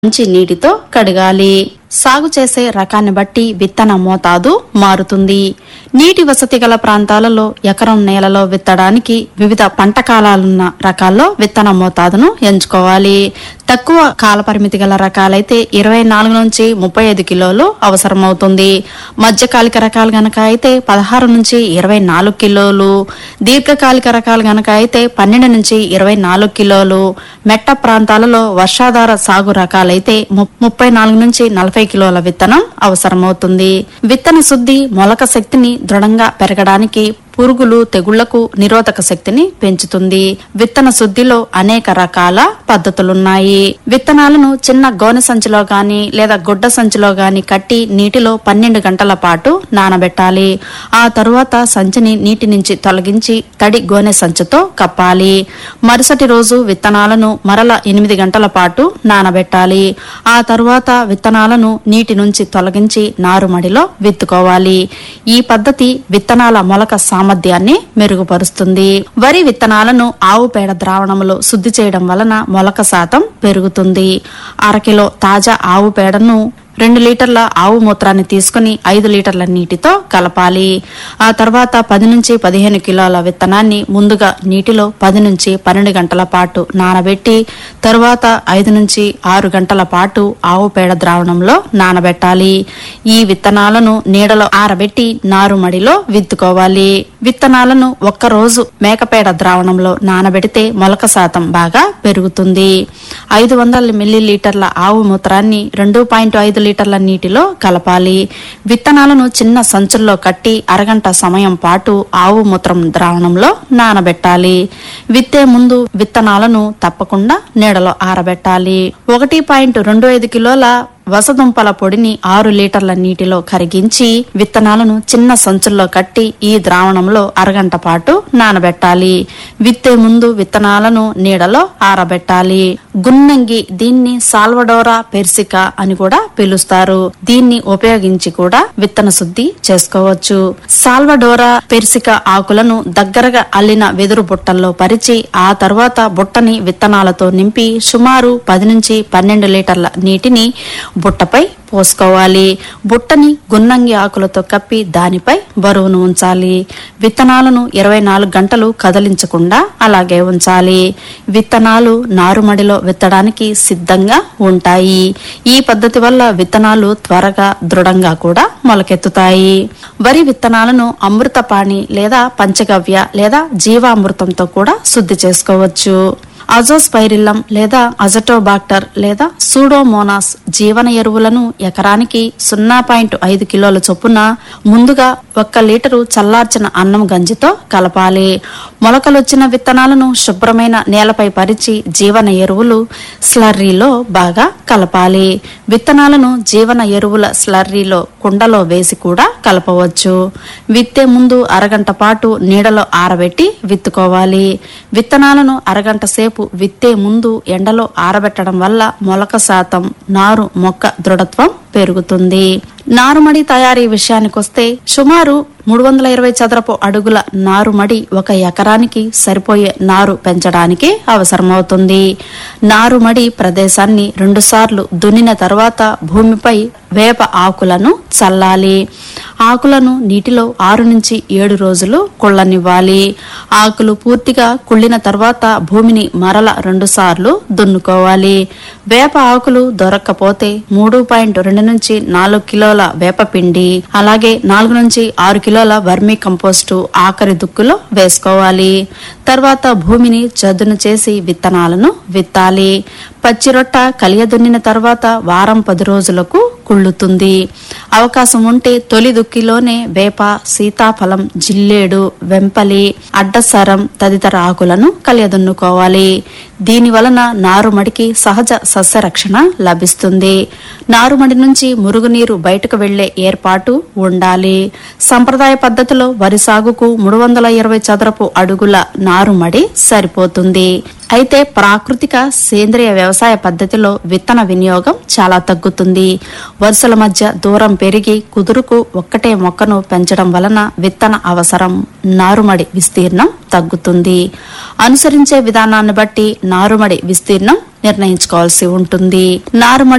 మంచి నీటితో కడగాలి సాగు చేసే రకాన్ని బట్టి విత్తన మోతాదు మారుతుంది నీటి వసతి గల ప్రాంతాలలో ఎకరం నేలలో విత్తడానికి వివిధ పంట కాలాలున్న రకాల్లో విత్తన మోతాదును ఎంచుకోవాలి తక్కువ కాల పరిమితి గల రకాలైతే ఇరవై నాలుగు నుంచి ముప్పై ఐదు కిలోలు అవసరమవుతుంది మధ్యకాలిక రకాలు గనక అయితే పదహారు నుంచి ఇరవై నాలుగు కిలోలు దీర్ఘకాలిక రకాలు గనక అయితే పన్నెండు నుంచి ఇరవై నాలుగు కిలోలు మెట్ట ప్రాంతాలలో వర్షాధార సాగు రకాలైతే ము- ముప్పై నాలుగు నుంచి నలభై కిలోల విత్తనం అవసరమవుతుంది విత్తన శుద్ధి మొలక శక్తిని దృఢంగా పెరగడానికి పురుగులు తెగుళ్లకు నిరోధక శక్తిని పెంచుతుంది విత్తన శుద్ధిలో అనేక రకాల పద్ధతులున్నాయి విత్తనాలను చిన్న గోనె సంచిలో గాని లేదా గుడ్డ సంచిలో గాని కట్టి నీటిలో పన్నెండు గంటల పాటు నానబెట్టాలి ఆ తరువాత సంచిని నీటి నుంచి తొలగించి తడి గోనె సంచితో కప్పాలి మరుసటి రోజు విత్తనాలను మరల ఎనిమిది గంటల పాటు నానబెట్టాలి ఆ తరువాత విత్తనాలను నీటి నుంచి తొలగించి నారుమడిలో విత్తుకోవాలి ఈ పద్ధతి విత్తనాల మొలక సామర్థ్యాన్ని మెరుగుపరుస్తుంది వరి విత్తనాలను ఆవు పేడ ద్రావణములో శుద్ధి చేయడం వలన మొలక శాతం పెరుగుతుంది అరకిలో తాజా ఆవు పేడను రెండు లీటర్ల ఆవు మూత్రాన్ని తీసుకుని ఐదు లీటర్ల నీటితో కలపాలి ఆ తర్వాత పది నుంచి పదిహేను కిలోల విత్తనాన్ని ముందుగా నీటిలో పది నుంచి పన్నెండు గంటల పాటు నానబెట్టి తరువాత ఐదు నుంచి ఆరు గంటల పాటు ఆవు పేడ ద్రావణంలో నానబెట్టాలి ఈ విత్తనాలను నీడలో ఆరబెట్టి నారుమడిలో విత్తుకోవాలి విత్తనాలను ఒక్క రోజు మేకపేడ ద్రావణంలో నానబెడితే మొలక శాతం బాగా పెరుగుతుంది ఐదు వందల మిల్లీలీటర్ల ఆవు మూత్రాన్ని రెండు పాయింట్ ఐదు లీటర్ల నీటిలో కలపాలి విత్తనాలను చిన్న సంచుల్లో కట్టి అరగంట సమయం పాటు ఆవు మూత్రం ద్రావణంలో నానబెట్టాలి విత్తే ముందు విత్తనాలను తప్పకుండా నీడలో ఆరబెట్టాలి ఒకటి పాయింట్ రెండు ఐదు కిలోల వసదుంపల పొడిని ఆరు లీటర్ల నీటిలో కరిగించి విత్తనాలను చిన్న సంచుల్లో కట్టి ఈ ద్రావణంలో అరగంట పాటు నానబెట్టాలి విత్తే ముందు విత్తనాలను నీడలో ఆరబెట్టాలి గున్నంగి దీన్ని సాల్వడోరా పెర్సికా అని కూడా పిలుస్తారు దీన్ని ఉపయోగించి కూడా విత్తన శుద్ధి చేసుకోవచ్చు సాల్వడోరా పెర్సికా ఆకులను దగ్గరగా అల్లిన వెదురు బుట్టల్లో పరిచి ఆ తర్వాత బుట్టని విత్తనాలతో నింపి సుమారు పది నుంచి పన్నెండు లీటర్ల నీటిని బుట్టపై పోసుకోవాలి బుట్టని గున్నంగి ఆకులతో కప్పి దానిపై బరువును ఉంచాలి విత్తనాలను ఇరవై నాలుగు గంటలు కదిలించకుండా అలాగే ఉంచాలి విత్తనాలు నారుమడిలో విత్తడానికి సిద్ధంగా ఉంటాయి ఈ పద్ధతి వల్ల విత్తనాలు త్వరగా దృఢంగా కూడా మొలకెత్తుతాయి వరి విత్తనాలను అమృతపాణి లేదా పంచగవ్య లేదా జీవామృతంతో కూడా శుద్ధి చేసుకోవచ్చు అజోస్పైరిల్లం లేదా అజటోబాక్టర్ లేదా సూడోమోనాస్ జీవన ఎరువులను ఎకరానికి సున్నా పాయింట్ ఐదు కిలోల చొప్పున ముందుగా ఒక్క లీటరు చల్లార్చిన అన్నం గంజితో కలపాలి మొలకలొచ్చిన విత్తనాలను శుభ్రమైన నేలపై పరిచి జీవన ఎరువులు స్లర్రీలో బాగా కలపాలి విత్తనాలను జీవన ఎరువుల స్లర్రీలో కుండలో వేసి కూడా కలపవచ్చు విత్తే ముందు అరగంట పాటు నీడలో ఆరబెట్టి విత్తుకోవాలి విత్తనాలను అరగంట సేపు విత్తే ముందు ఎండలో ఆరబెట్టడం వల్ల మొలక శాతం నారు మొక్క దృఢత్వం పెరుగుతుంది నారుమడి తయారీ విషయానికొస్తే సుమారు మూడు వందల ఇరవై చదరపు అడుగుల నారుమడి ఒక ఎకరానికి సరిపోయే నారు పెంచడానికి అవసరమవుతుంది నారుమడి ప్రదేశాన్ని రెండుసార్లు దున్నిన తర్వాత భూమిపై వేప ఆకులను చల్లాలి ఆకులను నీటిలో ఆరు నుంచి ఏడు రోజులు కుళ్ళనివ్వాలి ఆకులు పూర్తిగా కుళ్ళిన తర్వాత భూమిని మరల రెండు సార్లు దున్నుకోవాలి వేప ఆకులు దొరక్కపోతే మూడు పాయింట్ రెండు నుంచి నాలుగు కిలోల వేప పిండి అలాగే నాలుగు నుంచి ఆరు కిలోల వర్మీ కంపోస్టు ఆఖరి దుక్కులో వేసుకోవాలి తర్వాత భూమిని చదును చేసి విత్తనాలను విత్తాలి పచ్చిరొట్ట కలియదున్నిన తర్వాత వారం పది రోజులకు కుళ్ళుతుంది అవకాశం ఉంటే తొలి దుక్కిలోనే వేప సీతాఫలం జిల్లేడు వెంపలి అడ్డసరం తదితర ఆకులను కలియదున్నుకోవాలి దీని వలన నారుమడికి సహజ సస్యరక్షణ లభిస్తుంది నారుమడి నుంచి మురుగునీరు బయటకు వెళ్లే ఏర్పాటు ఉండాలి సంప్రదాయ పద్ధతిలో వరి సాగుకు మూడు వందల ఇరవై చదరపు అడుగుల నారుమడి సరిపోతుంది అయితే ప్రాకృతిక సేంద్రియ వ్యవసాయ పద్ధతిలో విత్తన వినియోగం చాలా తగ్గుతుంది వరుసల మధ్య దూరం పెరిగి కుదురుకు ఒక్కటే మొక్కను పెంచడం వలన విత్తన అవసరం నారుమడి విస్తీర్ణం తగ్గుతుంది అనుసరించే విధానాన్ని బట్టి నారుమడి విస్తీర్ణం నిర్ణయించుకోవాల్సి ఉంటుంది నారుమడి